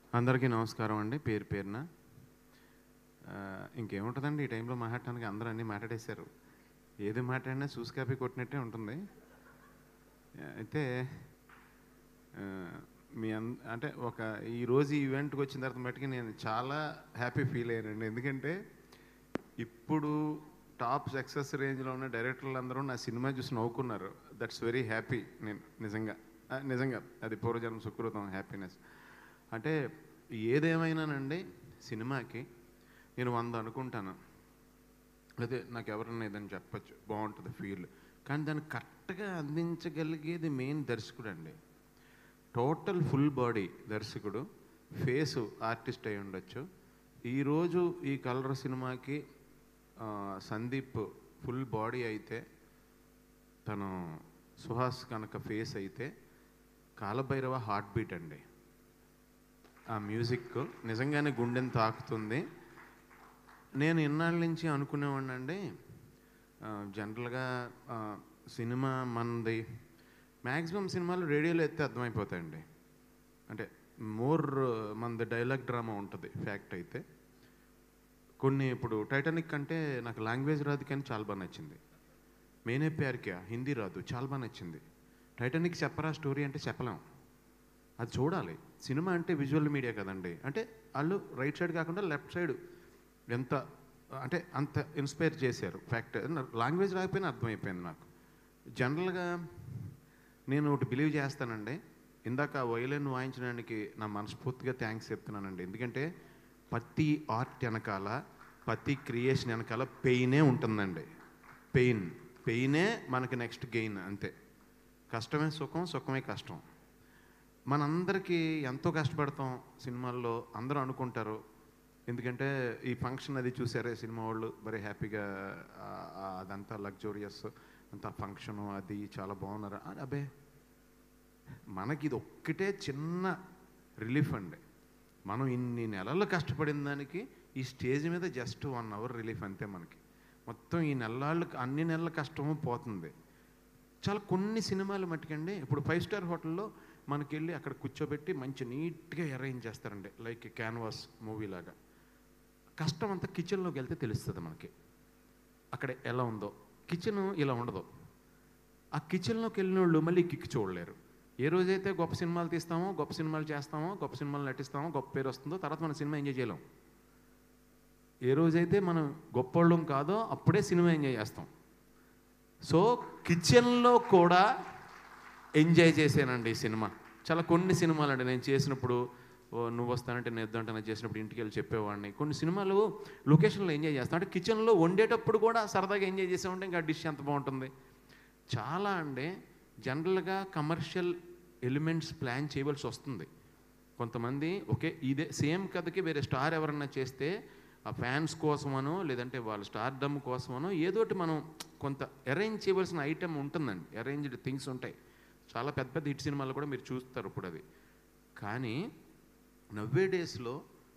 అందరికీ నమస్కారం అండి పేరు పేరున ఆ, ఇంకేముంటుందండి ఈ టైంలో మాట్లాడటానికి అందరూ అన్నీ మాట్లాడేశారు ఏది మాట్లాడినా చూసి కాపీ కొట్టినట్టే ఉంటుంది ఆ, అయితే ఆ, మీ అన్ అంటే ఒక ఈ రోజు ఈ ఈవెంట్కి వచ్చిన తర్వాత మట్టుకి నేను చాలా హ్యాపీ ఫీల్ అయ్యానండి ఎందుకంటే ఇప్పుడు టాప్ సక్సెస్ రేంజ్లో ఉన్న డైరెక్టర్లు అందరూ నా సినిమా చూసి నవ్వుకున్నారు దట్స్ వెరీ హ్యాపీ నేను నిజంగా ఆ, నిజంగా అది పూర్వజన్మ సుకృతం హ్యాపీనెస్ అంటే ఏదేమైనానండి సినిమాకి నేను వంద అనుకుంటాను అదే నాకు ఎవరన్నా ఏదని చెప్పచ్చు బాగుంటుంది ఫీల్ కానీ దాన్ని కరెక్ట్గా అందించగలిగేది మెయిన్ దర్శకుడు అండి టోటల్ ఫుల్ బాడీ దర్శకుడు ఫేసు ఆర్టిస్ట్ అయి ఉండొచ్చు ఈరోజు ఈ కలర్ సినిమాకి ఆ, సందీప్ ఫుల్ బాడీ అయితే తను సుహాస్ కనుక ఫేస్ అయితే కాలభైరవ హార్ట్ బీట్ అండి ఆ మ్యూజిక్ నిజంగానే గుండెని తాకుతుంది నేను ఇన్నాళ్ళ నుంచి అనుకునేవాడిని అండి జనరల్గా ఆ, సినిమా మనది మ్యాక్సిమం సినిమాలు రేడియోలో ఎత్తే అర్థమైపోతాయండి అంటే మోర్ మనది డైలాగ్ డ్రామా ఉంటుంది ఫ్యాక్ట్ అయితే కొన్ని ఇప్పుడు టైటానిక్ అంటే నాకు లాంగ్వేజ్ రాదు కానీ చాలా బాగా నచ్చింది మేనే ప్యార్క్యా హిందీ రాదు చాలా బాగా నచ్చింది టైటానిక్ చెప్పరా స్టోరీ అంటే చెప్పలేం అది చూడాలి సినిమా అంటే విజువల్ మీడియా కదండి అంటే వాళ్ళు రైట్ సైడ్ కాకుండా లెఫ్ట్ సైడ్ ఎంత అంటే అంత ఇన్స్పైర్ చేశారు ఫ్యాక్ట్ లాంగ్వేజ్ రాకపోయినా అర్థమైపోయింది నాకు జనరల్గా నేను ఒకటి బిలీవ్ చేస్తానండి ఇందాక వయలిన్ వాయించడానికి నా మనస్ఫూర్తిగా థ్యాంక్స్ చెప్తున్నానండి ఎందుకంటే ప్రతి ఆర్ట్ వెనకాల ప్రతి క్రియేషన్ వెనకాల పెయినే ఉంటుందండి పెయిన్ పెయినే మనకి నెక్స్ట్ గెయిన్ అంతే కష్టమే సుఖం సుఖమే కష్టం మనందరికీ ఎంతో కష్టపడతాం సినిమాల్లో అందరూ అనుకుంటారు ఎందుకంటే ఈ ఫంక్షన్ అది చూసారే సినిమా వాళ్ళు మరి హ్యాపీగా ఆ, ఆ, అదంతా లగ్జూరియస్ అంతా ఫంక్షను అది చాలా బాగున్నారు ఆ, అబ్బే మనకి ఇది ఒక్కటే చిన్న రిలీఫ్ అండి మనం ఇన్ని నెలలు కష్టపడిన దానికి ఈ స్టేజ్ మీద జస్ట్ వన్ అవర్ రిలీఫ్ అంతే మనకి మొత్తం ఈ నెలలు అన్ని నెలల కష్టము పోతుంది చాలా కొన్ని సినిమాలు మట్టుకండి ఇప్పుడు ఫైవ్ స్టార్ హోటల్లో మనకి వెళ్ళి అక్కడ కూర్చోబెట్టి మంచి నీట్గా అరేంజ్ చేస్తారండి లైక్ క్యాన్వాస్ మూవీ లాగా కష్టం అంతా కిచెన్లోకి వెళ్తే తెలుస్తుంది మనకి అక్కడ ఎలా ఉందో కిచెన్ ఇలా ఉండదు ఆ కిచెన్లోకి వెళ్ళిన వాళ్ళు మళ్ళీ కిక్ చూడలేరు ఏ రోజైతే గొప్ప సినిమాలు తీస్తామో గొప్ప సినిమాలు చేస్తామో గొప్ప సినిమాలు నటిస్తామో గొప్ప పేరు వస్తుందో తర్వాత మన సినిమా ఎంజాయ్ చేయలేం ఏ రోజైతే మనం గొప్పోళ్ళం కాదో అప్పుడే సినిమా ఎంజాయ్ చేస్తాం సో కిచెన్లో కూడా ఎంజాయ్ చేశానండి ఈ సినిమా చాలా కొన్ని సినిమాలు అండి నేను చేసినప్పుడు ఓ నువ్వు వస్తానంటే నేను వద్దంటే నేను చేసినప్పుడు ఇంటికి వెళ్ళి చెప్పేవాడిని కొన్ని సినిమాలు లొకేషన్లో ఎంజాయ్ చేస్తాం అంటే కిచెన్లో వండేటప్పుడు కూడా సరదాగా ఎంజాయ్ చేసామంటే ఇంకా డిష్ ఎంత బాగుంటుంది చాలా అండి జనరల్గా కమర్షియల్ ఎలిమెంట్స్ ప్లాన్ చేయవలసి వస్తుంది కొంతమంది ఓకే ఇదే సేమ్ కథకి వేరే స్టార్ ఎవరన్నా చేస్తే ఆ ఫ్యాన్స్ కోసమనో లేదంటే వాళ్ళ స్టార్ డమ్ కోసమనో ఏదోటి మనం కొంత అరేంజ్ చేయవలసిన ఐటెం ఉంటుందండి అరేంజ్డ్ థింగ్స్ ఉంటాయి చాలా పెద్ద పెద్ద హిట్ సినిమాలు కూడా మీరు చూస్తారు ఇప్పుడు అది కానీ నవ్వే డేస్లో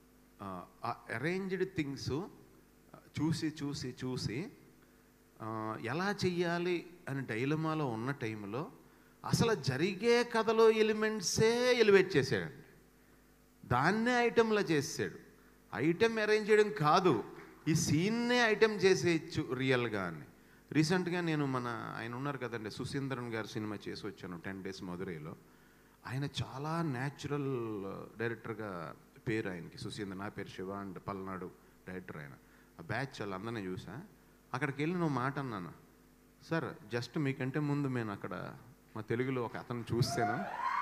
ఆ అరేంజ్డ్ థింగ్స్ చూసి చూసి చూసి ఆ, ఎలా చెయ్యాలి అని డైలమాలో ఉన్న టైంలో అసలు జరిగే కథలో ఎలిమెంట్సే ఎలివేట్ చేశాడండి దాన్నే ఐటెంలా చేసాడు ఐటెం అరేంజ్ చేయడం కాదు ఈ సీన్నే ఐటెం చేసేయచ్చు రియల్గా అని రీసెంట్గా నేను మన ఆయన ఉన్నారు కదండి సుశీంద్రన్ గారి సినిమా చేసి వచ్చాను టెన్ డేస్ మధురైలో ఆయన చాలా న్యాచురల్ డైరెక్టర్గా పేరు ఆయనకి సుశీంద్ర నా పేరు శివ అండ్ పల్నాడు డైరెక్టర్ ఆయన ఆ బ్యాచ్ వాళ్ళందరినీ చూసా అక్కడికి వెళ్ళి నువ్వు మాట అన్నాను సార్ జస్ట్ మీకంటే ముందు నేను అక్కడ మా తెలుగులో ఒక అతను చూసాను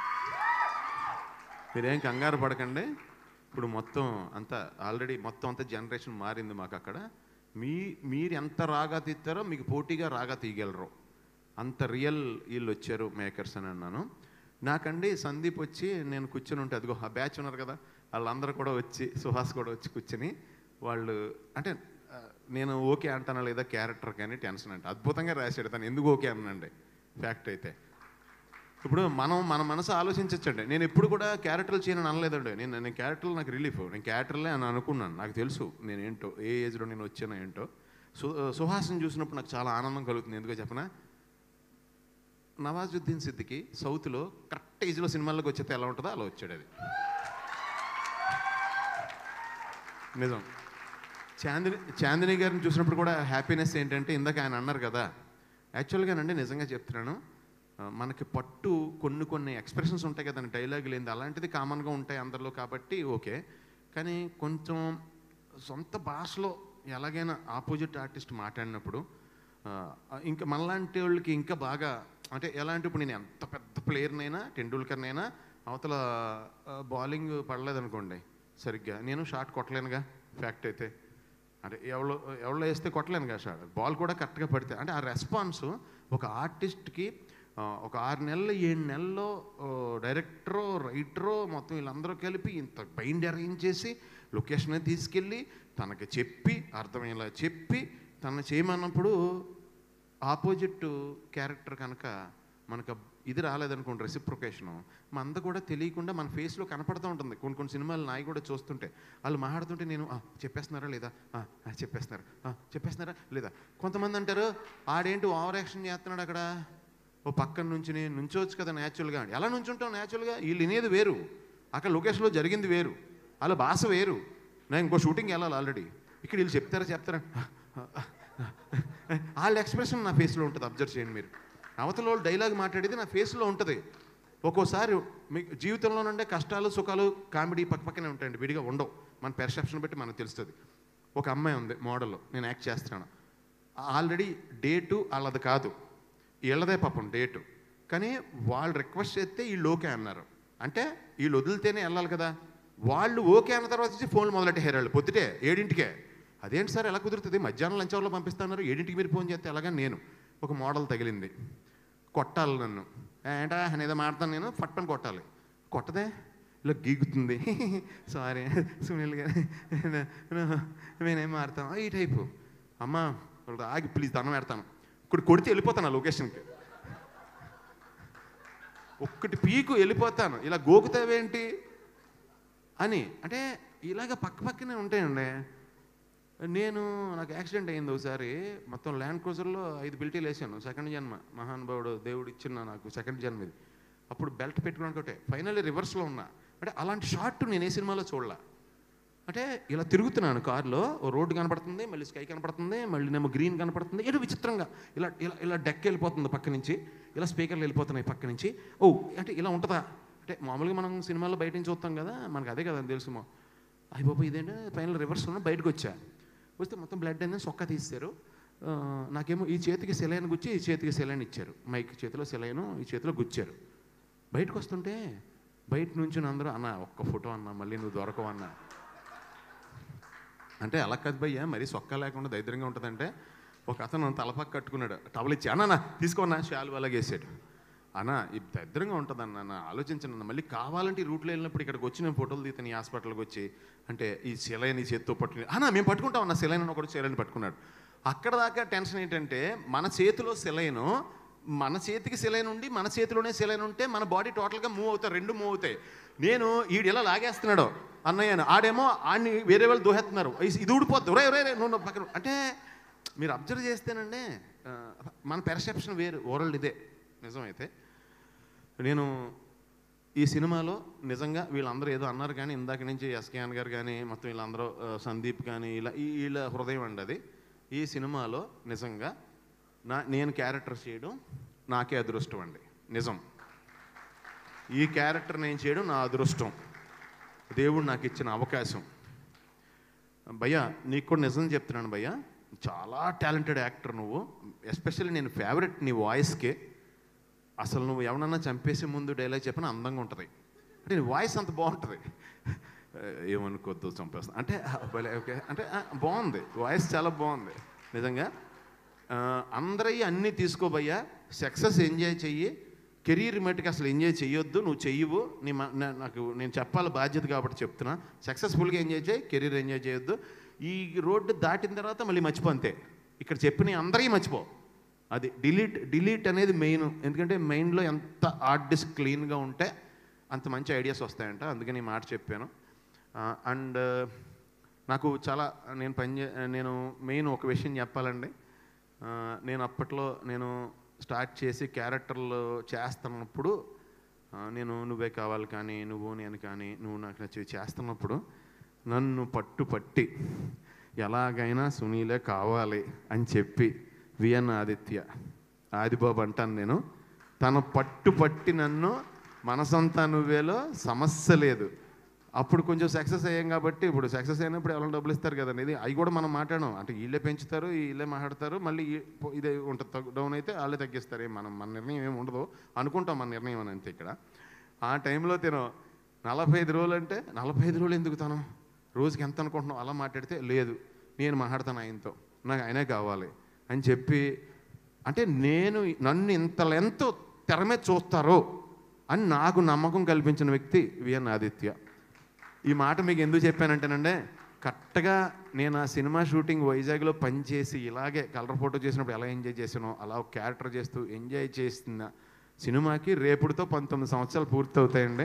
మీరేం కంగారు పడకండి ఇప్పుడు మొత్తం అంతా ఆల్రెడీ మొత్తం అంతా జనరేషన్ మారింది మాకు అక్కడ మీ మీరు ఎంత రాగా తీస్తారో మీకు పోటీగా రాగా తీయగలరు అంత రియల్ వీళ్ళు వచ్చారు మేకర్స్ అని అన్నాను నాకండి సందీప్ వచ్చి నేను కూర్చొని ఉంటే అదిగో ఆ బ్యాచ్ ఉన్నారు కదా వాళ్ళందరూ కూడా వచ్చి సుహాస్ కూడా వచ్చి కూర్చొని వాళ్ళు అంటే ఆ, నేను ఓకే అంటానా లేదా క్యారెక్టర్ కానీ టెన్షన్ అంటే అద్భుతంగా రాశాడు తను ఎందుకు ఓకే అన్నానండి ఫ్యాక్ట్ అయితే ఇప్పుడు మనం మన మనసు ఆలోచించచ్చండి నేను ఎప్పుడు కూడా క్యారెక్టర్లు చేయను అనలేదండి నేను నేను క్యారెక్టర్లు నాకు రిలీఫ్ నేను క్యారెక్టర్లే అని అనుకున్నాను నాకు తెలుసు నేను ఏంటో ఏ ఏజ్లో నేను వచ్చానో ఏంటో సు సుహాస్ని చూసినప్పుడు నాకు చాలా ఆనందం కలుగుతుంది ఎందుకో చెప్పనా నవాజుద్దీన్ సిద్దికి సౌత్లో కరెక్ట్ ఏజ్లో సినిమాల్లోకి వచ్చేస్తే ఎలా ఉంటుందో అలా వచ్చాడు అది నిజం చాందిని చాందిని గారిని చూసినప్పుడు కూడా హ్యాపీనెస్ ఏంటంటే ఇందాక ఆయన అన్నారు కదా యాక్చువల్గానండి నిజంగా చెప్తున్నాను ఆ, మనకి పట్టు కొన్ని కొన్ని ఎక్స్ప్రెషన్స్ ఉంటాయి కదండి డైలాగ్ లేనిది అలాంటిది కామన్గా ఉంటాయి అందరిలో కాబట్టి ఓకే కానీ కొంచెం సొంత భాషలో ఎలాగైనా ఆపోజిట్ ఆర్టిస్ట్ మాట్లాడినప్పుడు ఆ, ఇంకా మనలాంటి వాళ్ళకి ఇంకా బాగా అంటే ఎలాంటి ఇప్పుడు నేను ఎంత పెద్ద ప్లేయర్నైనా టెండూల్కర్నైనా అవతల బౌలింగ్ పడలేదనుకోండి సరిగ్గా నేను షాట్ కొట్టలేనుగా ఫ్యాక్ట్ అయితే అంటే ఎవరో ఎవరో వేస్తే కొట్టలేను కదా షాట్ బాల్ కూడా కరెక్ట్గా పడితే అంటే ఆ రెస్పాన్స్ ఒక ఆర్టిస్ట్కి ఆ, ఒక ఆరు నెలలు ఏడు నెలల్లో డైరెక్టరో రైటరో మొత్తం వీళ్ళందరూ కలిపి ఇంత బైండ్ అరేంజ్ చేసి లొకేషన్ తీసుకెళ్ళి తనకి చెప్పి అర్థమయ్యేలా చెప్పి తను చేయమన్నప్పుడు ఆపోజిట్ క్యారెక్టర్ కనుక మనకు ఇది రాలేదనుకోండి రెసిప్రొకేషను మంద కూడా తెలియకుండా మన ఫేస్లో కనపడుతూ ఉంటుంది కొన్ని కొన్ని సినిమాలు నాయి కూడా చూస్తుంటే వాళ్ళు మాట్లాడుతుంటే నేను "ఆ, చెప్పేస్తున్నారా లేదా ఆ, ఆ, చెప్పేస్తున్నారు ఆ, చెప్పేస్తున్నారా లేదా కొంతమంది అంటారు ఆడేంటి ఓవర్ యాక్షన్ చేస్తున్నాడు అక్కడ ఓ పక్కన నుంచి నేను నుంచోవచ్చు కదా న్యాచురల్గా ఎలా నుంచుంటాం న్యాచురల్గా వీళ్ళు వినేది వేరు అక్కడ లొకేషన్లో జరిగింది వేరు వాళ్ళ భాష వేరు నేను ఇంకో షూటింగ్ వెళ్ళాలి ఆల్రెడీ ఇక్కడ వీళ్ళు చెప్తారా చెప్తారా వాళ్ళ ఎక్స్ప్రెషన్ నా ఫేస్లో ఉంటుంది అబ్జర్వ్ చేయండి మీరు అవతల వాళ్ళు డైలాగ్ మాట్లాడేది నా ఫేస్లో ఉంటుంది ఒక్కోసారి మీ జీవితంలో నుండే కష్టాలు సుఖాలు కామెడీ పక్క పక్కనే ఉంటాయండి విడిగా ఉండవు మన పెర్సెప్షన్ బట్టి మనకు తెలుస్తుంది ఒక అమ్మాయి ఉంది మోడల్లో నేను యాక్ట్ చేస్తున్నాను ఆల్రెడీ డేటు వాళ్ళది కాదు వీళ్ళదే పాపం డేటు కానీ వాళ్ళు రిక్వెస్ట్ చేస్తే వీళ్ళు ఓకే అన్నారు అంటే వీళ్ళు వదిలితేనే వెళ్ళాలి కదా వాళ్ళు ఓకే అన్న తర్వాత వచ్చి ఫోన్లు మొదలెట్టే హెరాళ్ళు పొద్దుటే ఏడింటికే అదేంటి సార్ ఎలా కుదురుతుంది మధ్యాహ్నం లంచ్ అవర్లో పంపిస్తున్నారు ఏడింటికి మీరు ఫోన్ చేస్తే ఎలాగా నేను ఒక మోడల్ తగిలింది కొట్టాలి నన్ను ఏంటా అనేదో మాడతాను నేను పట్టని కొట్టాలి కొట్టదే ఇలా గీగుతుంది సారీ సునీల్ గారు నేనేం మారుతాను ఈ టైపు అమ్మా ఆగి ప్లీజ్ దండం పెడతాను ఇప్పుడు కొడితే వెళ్ళిపోతాను ఆ లొకేషన్కి ఒక్కటి పీకు వెళ్ళిపోతాను ఇలా గోకుతావేంటి అని అంటే ఇలాగ పక్క పక్కనే ఉంటాయండి నేను నాకు యాక్సిడెంట్ అయింది ఒకసారి మొత్తం ల్యాండ్ క్రూజర్లో ఐదు బిల్టీలు వేసాను సెకండ్ జన్మ మహానుభావుడు దేవుడు ఇచ్చిన నాకు సెకండ్ జన్మ ఇది అప్పుడు బెల్ట్ పెట్టుకోవడానికి ఫైనల్లీ రివర్స్లో ఉన్నా అంటే అలాంటి షార్ట్ నేను ఏ సినిమాలో చూడలా అంటే ఇలా తిరుగుతున్నాను కారులో ఓ రోడ్డు కనపడుతుంది మళ్ళీ స్కై కనపడుతుంది మళ్ళీ నేమో గ్రీన్ కనపడుతుంది ఏదో విచిత్రంగా ఇలా ఇలా ఇలా డెక్ వెళ్ళిపోతుంది పక్క నుంచి ఇలా స్పీకర్లు వెళ్ళిపోతున్నాయి పక్క నుంచి ఓ అంటే ఇలా ఉంటుందా అంటే మామూలుగా మనం సినిమాలో బయట నుంచి చూస్తాం కదా మనకు అదే కదా తెలుసు మా అయ్యి బాబు ఇదేంటి పైన రివర్స్ ఉన్న బయటకు వచ్చా వస్తే మొత్తం బ్లడ్ అనేది సొక్క తీస్తారు ఆ, నాకేమో ఈ చేతికి సెలైన్ గుచ్చి ఈ చేతికి సెలైన్ ఇచ్చారు మైక్ చేతిలో సెలైను ఈ చేతిలో గుచ్చారు బయటకు వస్తుంటే బయట నుంచి అందరూ అన్న ఒక్క ఫోటో అన్న మళ్ళీ నువ్వు దొరకవు అన్నా అంటే అలా కాదు భయ్యా మరీ సొక్క లేకుండా దరిద్రంగా ఉంటుందంటే ఒక అతను తలపక్క కట్టుకున్నాడు టవల్ ఇచ్చి అన్న తీసుకోన్నా షాలు అలాగే వేసాడు అన్న ఈ దరిద్రంగా ఉంటుందన్న నా ఆలోచించను అన్న మళ్ళీ కావాలంటే ఈ రూట్లో వెళ్ళినప్పుడు ఇక్కడికి వచ్చి నేను ఫోటోలు తీతాను ఈ హాస్పిటల్కి వచ్చి అంటే ఈ సిలైన్ ఈ చేత్తో పట్టుకుని అన్న మేము పట్టుకుంటాం అన్న సిలైన్ అని ఒకటి సిలైన్ పట్టుకున్నాడు అక్కడ దాకా టెన్షన్ ఏంటంటే మన చేతిలో సిలైను మన చేతికి సిలైన్ ఉండి మన చేతిలోనే సిలైన్ ఉంటే మన బాడీ టోటల్గా మూవ్ అవుతాయి రెండు మూవ్ అవుతాయి నేను ఈడు ఎలా లాగేస్తున్నాడు అన్నయ్యను ఆడేమో ఆడిని వేరే వాళ్ళు దోహేస్తున్నారు ఇ- ఇది ఊడిపోద్ది రే రే రే, నువ్వు నా పక్కన అంటే మీరు అబ్జర్వ్ చేస్తేనండి ఆ, మన పెర్సెప్షన్ వేరు ఓరల్డ్ ఇదే నిజమైతే నేను ఈ సినిమాలో నిజంగా వీళ్ళందరూ ఏదో అన్నారు కానీ ఇందాక నుంచి ఎస్కేఎన్ గారు కానీ మొత్తం వీళ్ళందరూ ఆ, సందీప్ కానీ ఇలా ఈ వీళ్ళ హృదయం అండి అది ఈ సినిమాలో నిజంగా నా నేను క్యారెక్టర్ చేయడం నాకే అదృష్టం అండి నిజం ఈ క్యారెక్టర్ నేను చేయడం నా అదృష్టం దేవుడు నాకు ఇచ్చిన అవకాశం భయ్యా నీకు కూడా నిజం చెప్తున్నాను భయ్యా చాలా టాలెంటెడ్ యాక్టర్ నువ్వు ఎస్పెషల్లీ నేను ఫేవరెట్ నీ వాయిస్కే అసలు నువ్వు ఎవరన్నా చంపేసే ముందు డైలాగ్ చెప్పిన అందంగా ఉంటుంది అంటే నీ వాయిస్ అంత బాగుంటుంది ఏమనుకోద్దు చంపేస్తా అంటే ఆ, భలే ఓకే అంటే ఆ, బాగుంది వాయిస్ చాలా బాగుంది నిజంగా ఆ, అందరవి అన్నీ తీసుకోబయ్యా సక్సెస్ ఎంజాయ్ చెయ్యి కెరీర్ మట్టుకు అసలు ఎంజాయ్ చెయ్యొద్దు నువ్వు చెయ్యవు నీ మ- నా- నాకు నేను చెప్పాలి బాధ్యత కాబట్టి చెప్తున్నా సక్సెస్ఫుల్గా ఎంజాయ్ చేయి కెరీర్ ఎంజాయ్ చేయొద్దు ఈ రోడ్డు దాటిన తర్వాత మళ్ళీ మర్చిపో అంతే ఇక్కడ చెప్పిన అందరికీ మర్చిపో అది డిలీట్ డిలీట్ అనేది మెయిన్ ఎందుకంటే మెయిన్లో ఎంత హార్డ్ డిస్క్ క్లీన్గా ఉంటే అంత మంచి ఐడియాస్ వస్తాయంట అందుకని ఈ మాట చెప్పాను అండ్ నాకు చాలా నేను పని చే నేను మెయిన్ ఒక విషయం చెప్పాలండి ఆ, నేను అప్పట్లో నేను స్టార్ట్ చేసి క్యారెక్టర్లు చేస్తున్నప్పుడు ఆ, నేను నువ్వే కావాలి కానీ నువ్వు నేను కానీ నువ్వు నాకు నచ్చి చేస్తున్నప్పుడు నన్ను పట్టుపట్టి ఎలాగైనా సునీలే కావాలి అని చెప్పి విఎన్ ఆదిత్య ఆదిబాబు అంటాను నేను తను పట్టుపట్టి నన్ను మనసంతా నువ్వేలో సమస్య లేదు అప్పుడు కొంచెం సక్సెస్ అయ్యాం కాబట్టి ఇప్పుడు సక్సెస్ అయినప్పుడు ఎవరైనా డబ్బులు ఇస్తారు కదండి ఇది అవి కూడా మనం మాట్లాడడం అంటే వీళ్ళే పెంచుతారు వీళ్ళే మాట్లాడతారు మళ్ళీ ఈ- పో- ఇదే ఉంటుంది డౌన్ అయితే వాళ్ళే తగ్గిస్తారు ఏం మనం మన నిర్ణయం ఏమి ఉండదు అనుకుంటాం మన నిర్ణయం అని అంతే ఇక్కడ ఆ టైంలో తిను నలభై ఐదు రోజులు అంటే నలభై ఐదు రోజులు ఎందుకు తను రోజుకి ఎంత అనుకుంటున్నావు అలా మాట్లాడితే లేదు నేను మాట్లాడతాను ఆయనతో నాకు ఆయనే కావాలి అని చెప్పి అంటే నేను నన్ను ఇంత లెంత్ తెర మీద చూస్తారో అని నాకు నమ్మకం కల్పించిన వ్యక్తి విఎన్ ఆదిత్య ఈ మాట మీకు ఎందుకు చెప్పానంటేనంటే కరెక్ట్గా నేను ఆ సినిమా షూటింగ్ వైజాగ్లో పనిచేసి ఇలాగే కలర్ ఫోటో చేసినప్పుడు ఎలా ఎంజాయ్ చేసానో అలా ఒక క్యారెక్టర్ చేస్తూ ఎంజాయ్ చేస్తున్న సినిమాకి రేపుడుతో పంతొమ్మిది సంవత్సరాలు పూర్తవుతాయండి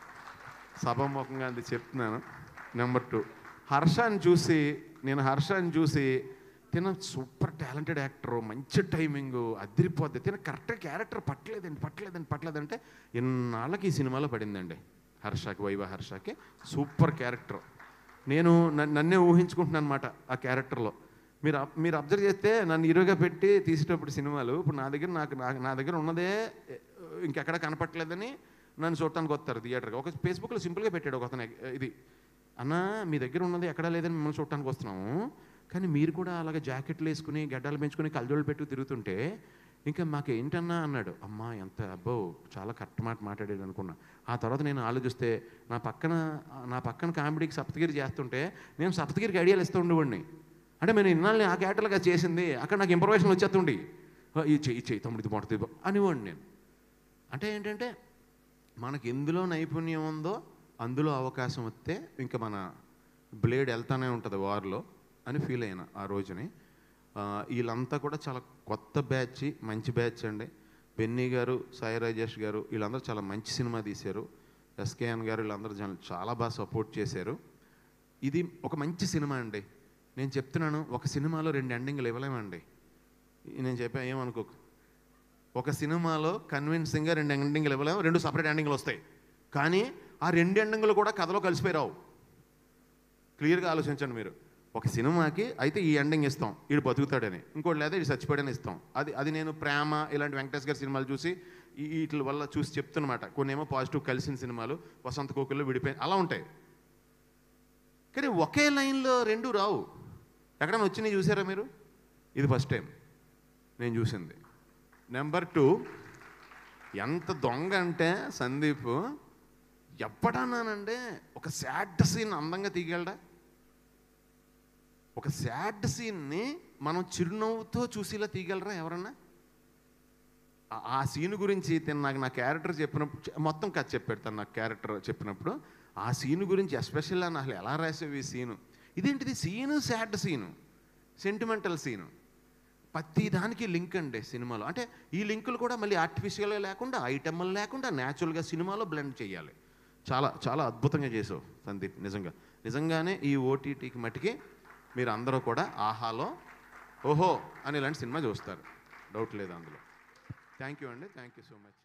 సభాముఖంగా అది చెప్తున్నాను నెంబర్ టూ హర్షాన్ని చూసి నేను హర్షాన్ని చూసి తిన సూపర్ టాలెంటెడ్ యాక్టర్ మంచి టైమింగ్ అదిరిపోద్ది తిన కరెక్ట్గా క్యారెక్టర్ పట్టలేదండి పట్టలేదండి పట్టలేదంటే ఇన్నాళ్ళకి ఈ సినిమాలో పడిందండి హర్షకి వైవ హర్షకి సూపర్ క్యారెక్టర్ నేను నన్ను- నన్నే ఊహించుకుంటున్నాను అనమాట ఆ క్యారెక్టర్లో మీరు అబ్- మీరు అబ్జర్వ్ చేస్తే నన్ను హీరోగా పెట్టి తీసేటప్పుడు సినిమాలు ఇప్పుడు నా దగ్గర నాకు నాకు నా దగ్గర ఉన్నదే ఎ, ఇంకెక్కడ కనపట్లేదని నన్ను చూడటానికి వస్తారు థియేటర్కి ఒక ఫేస్బుక్లో సింపుల్గా పెట్టాడు ఒక అతను ఇది అన్న మీ దగ్గర ఉన్నది ఎక్కడా లేదని మిమ్మల్ని చూడటానికి వస్తున్నాము కానీ మీరు కూడా అలాగే జాకెట్లు వేసుకుని గడ్డలు పెంచుకుని కళ్ళజోళ్ళు పెట్టు తిరుగుతుంటే ఇంకా మాకు ఏంటన్నా అన్నాడు అమ్మా ఎంత అబ్బో చాలా కరెక్ట్ మాట మాట్లాడాడు అనుకున్నా ఆ తర్వాత నేను ఆలోచిస్తే నా పక్కన నా పక్కన కామెడీకి సప్తగిరి చేస్తుంటే నేను సప్తగిరికి ఐడియాలు ఇస్తూ ఉండేవాడిని అంటే నేను ఇన్నాళ్ళని ఆ క్యారెక్టర్గా చేసింది అక్కడ నాకు ఇంప్రవేషన్ వచ్చేస్తుండి ఈ చెయ్యి చెయ్యి తమ్ముడు ఇది మొదటి అనేవాడిని నేను అంటే ఏంటంటే మనకి ఎందులో నైపుణ్యం ఉందో అందులో అవకాశం వస్తే ఇంకా మన బ్లేడ్ వెళ్తానే ఉంటుంది వార్లో అని ఫీల్ అయినా ఆ రోజుని ఆ, వీళ్ళంతా కూడా చాలా కొత్త బ్యాచ్ మంచి బ్యాచ్ అండి బెన్నీ గారు సాయి రాజేష్ గారు వీళ్ళందరూ చాలా మంచి సినిమా తీశారు ఎస్కేఎన్ గారు వీళ్ళందరూ జన- చాలా బాగా సపోర్ట్ చేశారు ఇది ఒక మంచి సినిమా అండి నేను చెప్తున్నాను ఒక సినిమాలో రెండు ఎండింగ్లు ఇవ్వలేమండి నేను చెప్పా ఏమనుకోకు ఒక సినిమాలో కన్విన్సింగ్గా రెండు ఎండింగ్లు ఇవ్వలేము రెండు సపరేట్ ఎండింగ్లు వస్తాయి కానీ ఆ రెండు ఎండింగ్లు కూడా కథలో కలిసిపోయి రావు క్లియర్గా ఆలోచించండి మీరు ఒక సినిమాకి అయితే ఈ ఎండింగ్ ఇస్తాం వీడు బతుకుతాడని ఇంకోటి లేదా వీడు చచ్చిపోయాడని ఇస్తాం అది అది నేను ప్రేమ ఇలాంటి వెంకటేష్ గారి సినిమాలు చూసి ఈ వీటి వల్ల చూసి చెప్తున్నమాట కొన్ని ఏమో పాజిటివ్ కలిసిన సినిమాలు వసంత కోకిల్లో విడిపోయి అలా ఉంటాయి కానీ ఒకే లైన్లో రెండు రావు ఎక్కడైనా వచ్చినాయి చూసారా మీరు ఇది ఫస్ట్ టైం నేను చూసింది నెంబర్ టూ ఎంత దొంగ అంటే సందీప్ ఎప్పుడన్నానంటే ఒక సాడ్ సీన్ అందంగా తీయగలడా ఒక సాడ్ సీన్ని మనం చిరునవ్వుతో చూసేలా తీయగలరా ఎవరన్నా ఆ- ఆ సీన్ గురించి తను నాకు నా క్యారెక్టర్ చెప్పినప్పుడు చె- మొత్తం కథ చెప్పాడు తను నాకు క్యారెక్టర్ చెప్పినప్పుడు ఆ సీన్ గురించి ఎస్పెషల్ అని అసలు ఎలా రాసావు ఈ సీను ఇదేంటిది scene sad scene sentimental scene ప్రతి దానికి లింక్ అండి సినిమాలో అంటే ఈ లింకులు కూడా మళ్ళీ ఆర్టిఫిషియల్గా లేకుండా ఐటమ్లు లేకుండా న్యాచురల్గా సినిమాలో బ్లెండ్ చేయాలి చాలా చాలా అద్భుతంగా చేసావు సందీప్ నిజంగా నిజంగానే ఈ ఓటీటీకి మటుకి మీరు అందరూ కూడా ఆహాలో ఓహో అని ఇలాంటి సినిమా చూస్తారు డౌట్ లేదు అందులో థ్యాంక్ యూ అండి థ్యాంక్ యూ సో మచ్